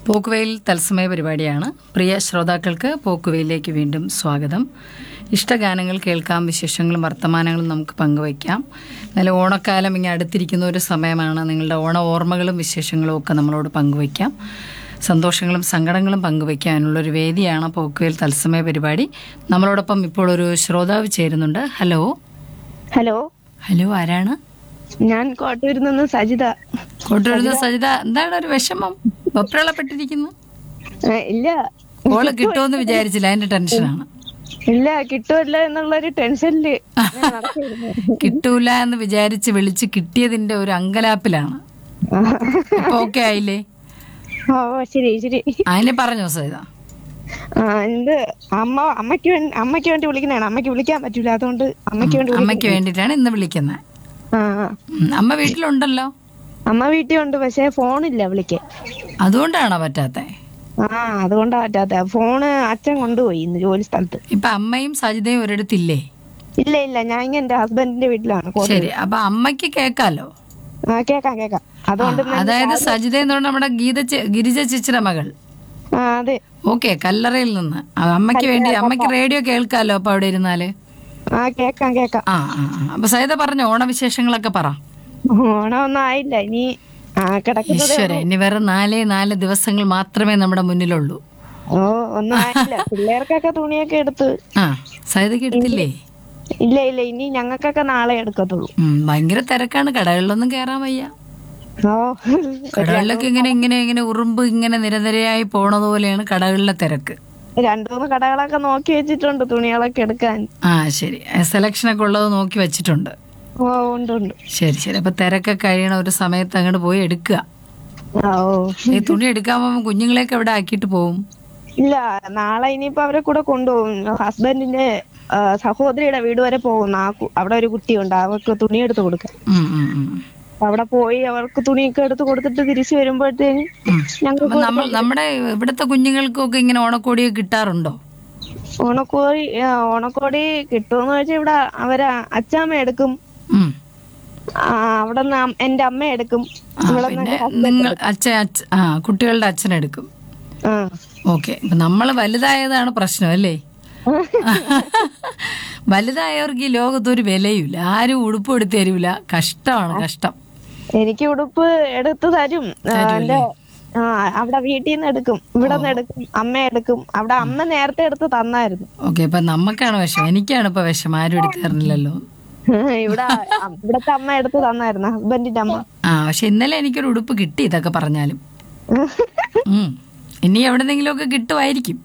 പോക്കുവെയിൽ തത്സമയ പരിപാടിയാണ് പ്രിയ ശ്രോതാക്കൾക്ക് പോക്കുവെയിലേക്ക് വീണ്ടും സ്വാഗതം ഇഷ്ടഗാനങ്ങൾ കേൾക്കാം വിശേഷങ്ങളും വർത്തമാനങ്ങളും നമുക്ക് പങ്കുവയ്ക്കാം നല്ല ഓണക്കാലം ഇങ്ങനെ അടുത്തിരിക്കുന്ന ഒരു സമയമാണ് നിങ്ങളുടെ ഓണ ഓർമ്മകളും വിശേഷങ്ങളും ഒക്കെ നമ്മളോട് പങ്കുവയ്ക്കാം സന്തോഷങ്ങളും സങ്കടങ്ങളും പങ്കുവയ്ക്കാനുള്ളൊരു വേദിയാണ് പോക്കുവെയിൽ തത്സമയ പരിപാടി നമ്മളോടൊപ്പം ഇപ്പോൾ ഒരു ശ്രോതാവ് ചേരുന്നുണ്ട് ഹലോ ഹലോ ഹലോ ആരാണ് ഞാൻ കോട്ടൂരിൽ നിന്ന് സജിത കോട്ടൂരുന്ന സജിത എന്താണ് ഒരു വിഷമം വെപ്രളപ്പെട്ടിരിക്കുന്നു ഏ, ഇല്ല കോള് കിട്ടുമെന്ന് വിചാരിച്ചില്ല അതിന്റെ ടെൻഷനാണ് ഇല്ല കിട്ടുമല്ല എന്നുള്ളൊരു ടെൻഷനില് ഞാൻ നടക്കുകയായിരുന്നു. കിട്ടൂല എന്ന് വിചാരിച്ച് വിളിച്ച് കിട്ടിയതിന്റെ ഒരു അങ്കലാപ്പിലാണ് ആ. ഇപ്പൊ ഓക്കെ ആയില്ലേ ഓ ശരി ശരി അതിനെ പറഞ്ഞോ സരിത ആ ഇത് അമ്മ അമ്മയ്ക്ക് വേണ്ടി അമ്മയ്ക്ക് വേണ്ടി വിളിക്കുന്നതാണ് അമ്മയ്ക്ക് വിളിക്കാൻ പറ്റൂല അതുകൊണ്ട് അമ്മയ്ക്ക് വേണ്ടി വിളി- അമ്മയ്ക്ക് വേണ്ടിയിട്ടാണ് ഇന്ന് വിളിക്കുന്നത് ആ ആ. അമ്മ വീട്ടിലുണ്ടല്ലോ അമ്മ വീട്ടിൽ ഉണ്ട് പക്ഷെ ഫോണില്ല വിളിക്കാൻ അതുകൊണ്ടാണോ പറ്റാത്തെ ആ അതുകൊണ്ടാ പറ്റാത്ത ഫോണ് അച്ഛൻ കൊണ്ടുപോയി ഇന്ന് ജോലി സ്ഥലത്ത് ഇപ്പൊ അമ്മയും സജിതയും ഒരിടത്തില്ലേ ഇല്ല ഇല്ല ഞാൻ ഇങ്ങനെ എന്റെ ഹസ്ബൻഡിന്റെ വീട്ടിലാണ് കോ- ശരി അപ്പൊ അമ്മയ്ക്ക് കേക്കാലോ ആ കേക്കാം കേക്കാം അതുകൊണ്ട് ആ, അതായത് സജിത എന്ന് പറഞ്ഞാൽ നമ്മുടെ ഗീത ചേ- ഗിരിജ ചേച്ചിയുടെ മകൾ ആ അതെ ഓക്കെ കല്ലറയിൽ നിന്ന് ആ, അമ്മയ്ക്ക് വേണ്ടി അമ്മയ്ക്ക് റേഡിയോ കേൾക്കാലോ അപ്പൊ അവിടെ ഇരുന്നാല് ആ കേക്കാം കേക്കാം ആ ആ ആ. അപ്പൊ സജിത പറഞ്ഞോ ഓണവിശേഷങ്ങളൊക്കെ പറ ഓണമൊന്നും ആയില്ല ഇനി ആ കിടക്കുന്നത് ഈശ്വര ഇനി വേറെ നാലേ നാല് ദിവസങ്ങൾ മാത്രമേ നമ്മുടെ മുന്നിലുള്ളൂ ഓ ഒന്നും ആയില്ല പിള്ളേർക്കൊക്കെ തുണിയൊക്കെ എടുത്ത് ആ സജിതയ്ക്ക് എടുത്തില്ലേ ഇല്ല ഇല്ല ഇനി ഞങ്ങൾക്കൊക്കെ നാളെ എടുക്കത്തുള്ളൂ ഉം, ഭയങ്കര തിരക്കാണ് കടകളിലൊന്നും കയറാൻ വയ്യ ഓ കടകളിലൊക്കെ ഇങ്ങനെ ഇങ്ങനെ ഇങ്ങനെ ഉറുമ്പ് ഇങ്ങനെ നിരനിരയായി പോണത് പോലെയാണ് കടകളിലെ തിരക്ക് രണ്ടു മൂന്ന് കടകളൊക്കെ നോക്കി വെച്ചിട്ടുണ്ട് തുണികളൊക്കെ എടുക്കാൻ ആ ശരി സെലക്ഷനൊക്കെ ഉള്ളത് നോക്കി വെച്ചിട്ടുണ്ട് ഓ ഉണ്ട് ഉണ്ട് ശരി ശരി അപ്പൊ തിരക്കൊക്കെ കഴിയണ ഒരു സമയത്ത് അങ്ങോട്ട് പോയി എടുക്കുക ആ, ഓ ഈ തുണി എടുക്കാൻ പോകുമ്പോൾ കുഞ്ഞുങ്ങളെയൊക്കെ എവിടെ ആക്കിയിട്ട് പോവും ഇല്ല നാളെ ഇനിയിപ്പോ അവരെ കൂടെ കൊണ്ടുപോകും ഹസ്ബൻഡിന്റെ ആ, സഹോദരിയുടെ വീട് വരെ പോകും ആ കു- അവിടെ ഒരു കുട്ടിയുണ്ട് അവർക്ക് തുണി എടുത്ത് കൊടുക്കാൻ ഉം, ഉം, ഉം. അപ്പൊ അവിടെ പോയി അവർക്ക് തുണിയൊക്കെ എടുത്ത് കൊടുത്തിട്ട് തിരിച്ചു വരുമ്പോഴത്തേന് ഉം. ഞങ്ങൾക്ക് അപ്പൊ നമ്മൾ നമ്മുടെ ഇവിടുത്തെ കുഞ്ഞുങ്ങൾക്കൊക്കെ ഇങ്ങനെ ഓണക്കോടിയൊക്കെ കിട്ടാറുണ്ടോ ഓണക്കോടി ആ, ഓണക്കോടി കിട്ടുമെന്ന് വെച്ചാൽ ഇവിടെ അവരെ അച്ചാമ്മ എടുക്കും ഉം. ആ, അവിടെ നിന്ന് എന്റെ അമ്മ എടുക്കും ആ, ഇവിടെ പിന്നെ നിങ്ങൾ അച്ഛൻ അച്ഛ ആ കുട്ടികളുടെ അച്ഛനെടുക്കും ആ ഓക്കെ അപ്പൊ നമ്മൾ വലുതായതാണ് പ്രശ്നം അല്ലേ വലുതായവർക്ക് ഈ ലോകത്ത് ഒരു വിലയുമില്ല ആരും ഉടുപ്പ് എടുത്ത് തരൂല കഷ്ടമാണ് കഷ്ടം എനിക്ക് ഉടുപ്പ് എടുത്തു തരും ആ, എന്റെ ആ അവിടെ വീട്ടിൽ നിന്ന് എടുക്കും ഇവിടെ നിന്ന് എടുക്കും അമ്മ എടുക്കും അവിടെ അമ്മ നേരത്തെ എടുത്ത് തന്നായിരുന്നു ഓക്കെ അപ്പൊ നമുക്കാണ് വിഷമം എനിക്കാണ് ഇപ്പൊ വിഷമം ആരും എടുത്ത് തരുന്നില്ലല്ലോ ഇവിടെ അ- ഇവിടത്തെ അമ്മ എടുത്ത് തന്നായിരുന്നു ഹസ്ബൻഡിന്റെ അമ്മ ആ പക്ഷെ ഇന്നലെ എനിക്കൊരു ഉടുപ്പ് കിട്ടി ഇതൊക്കെ പറഞ്ഞാലും ഉം. ഇനി എവിടെന്നെങ്കിലും ഒക്കെ കിട്ടുമായിരിക്കും